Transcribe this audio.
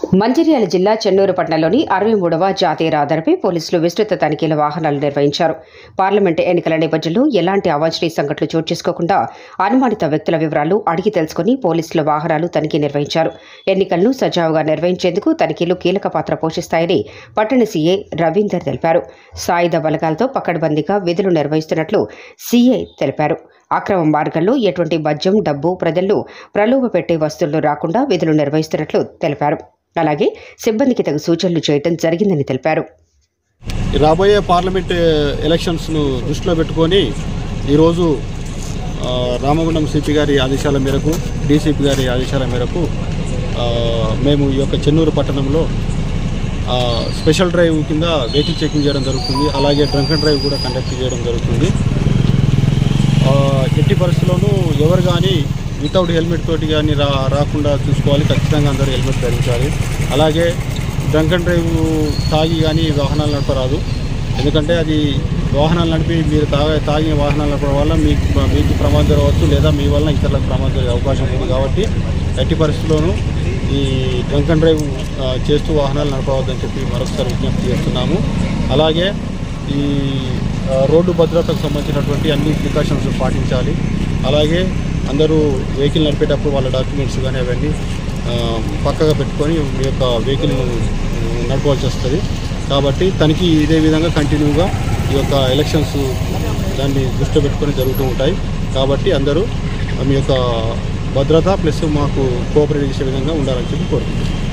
మంచిర్యాల జిల్లా చెన్నూరు పట్టణంలోని అరవై మూడవ జాతీయ రహదారిపై పోలీసులు విస్తృత తనిఖీల వాహనాలు నిర్వహించారు పార్లమెంటు ఎన్నికల నేపథ్యంలో ఎలాంటి అవాంఛనీయ సంఘటనలు చోటు చేసుకోకుండా అనుమానిత వ్యక్తుల వివరాలు అడిగి తెలుసుకుని పోలీసుల వాహనాలు తనిఖీ నిర్వహించారు ఎన్నికలను సజావుగా నిర్వహించేందుకు తనిఖీలు కీలక పాత్ర పోషిస్తాయని పట్టణ సీఐ రవీందర్ తెలిపారు సాయుధ బలగాలతో పకడ్బందీగా విధులు నిర్వహిస్తున్నట్లు సీఐ తెలిపారు అక్రమ మార్గంలో ఎటువంటి మద్యం డబ్బు ప్రజలను ప్రలోభ పెట్టే వస్తువులు రాకుండా విధులు నిర్వహిస్తున్నట్లు తెలిపారు అలాగే సిబ్బందికి తగు సూచనలు చేయడం జరిగిందని తెలిపారు ఈ రాబోయే పార్లమెంట్ ఎలక్షన్స్ను దృష్టిలో పెట్టుకొని ఈరోజు ఆ, రామగుండం సిపి గారి ఆదేశాల మేరకు డీసీపీ గారి ఆదేశాల మేరకు ఆ, మేము ఈ యొక్క చెన్నూరు పట్టణంలో ఆ, స్పెషల్ డ్రైవ్ కింద వెహికల్ చెకింగ్ చేయడం జరుగుతుంది అలాగే డ్రంక్ అండ్ డ్రైవ్ కూడా కండక్ట్ చేయడం జరుగుతుంది ఆ, ఎట్టి పరిస్థితుల్లోనూ ఎవరు కానీ వితౌట్ హెల్మెట్ తోటి కానీ రా రాకుండా చూసుకోవాలి ఖచ్చితంగా అందరూ హెల్మెట్ ధరించాలి అలాగే డ్రంక్ అండ్ డ్రైవ్ తాగి కానీ వాహనాలు నడపరాదు ఎందుకంటే అది వాహనాలు నడిపి మీరు తాగ తాగిన వాహనాలు నడపడం వల్ల మీకు మీకు ప్రమాదం జరగవచ్చు లేదా మీ వల్ల ఇతరులకు ప్రమాదం జరిగే అవకాశం ఉంది కాబట్టి ఎట్టి పరిస్థితుల్లోనూ ఈ డ్రంక్ అండ్ డ్రైవ్ ఆ, చేస్తూ వాహనాలు నడపవద్దని చెప్పి మరొకసారి విజ్ఞప్తి చేస్తున్నాము అలాగే ఈ ఆ, రోడ్డు భద్రతకు సంబంధించినటువంటి అన్ని ప్రికాషన్స్ పాటించాలి అలాగే అందరూ వెహికల్ నడిపేటప్పుడు వాళ్ళ డాక్యుమెంట్స్ కానీ అవన్నీ ఆ, పక్కగా పెట్టుకొని మీ యొక్క వెహికల్ నడపవలసి వస్తుంది కాబట్టి తనకి ఇదే విధంగా కంటిన్యూగా ఈ యొక్క ఎలక్షన్స్ దాన్ని దృష్టిలో పెట్టుకొని జరుగుతూ ఉంటాయి కాబట్టి అందరూ మీ యొక్క భద్రత ప్లస్ మాకు కోఆపరేట్ చేసే విధంగా ఉండాలని చెప్పి కోరుకుంటున్నాను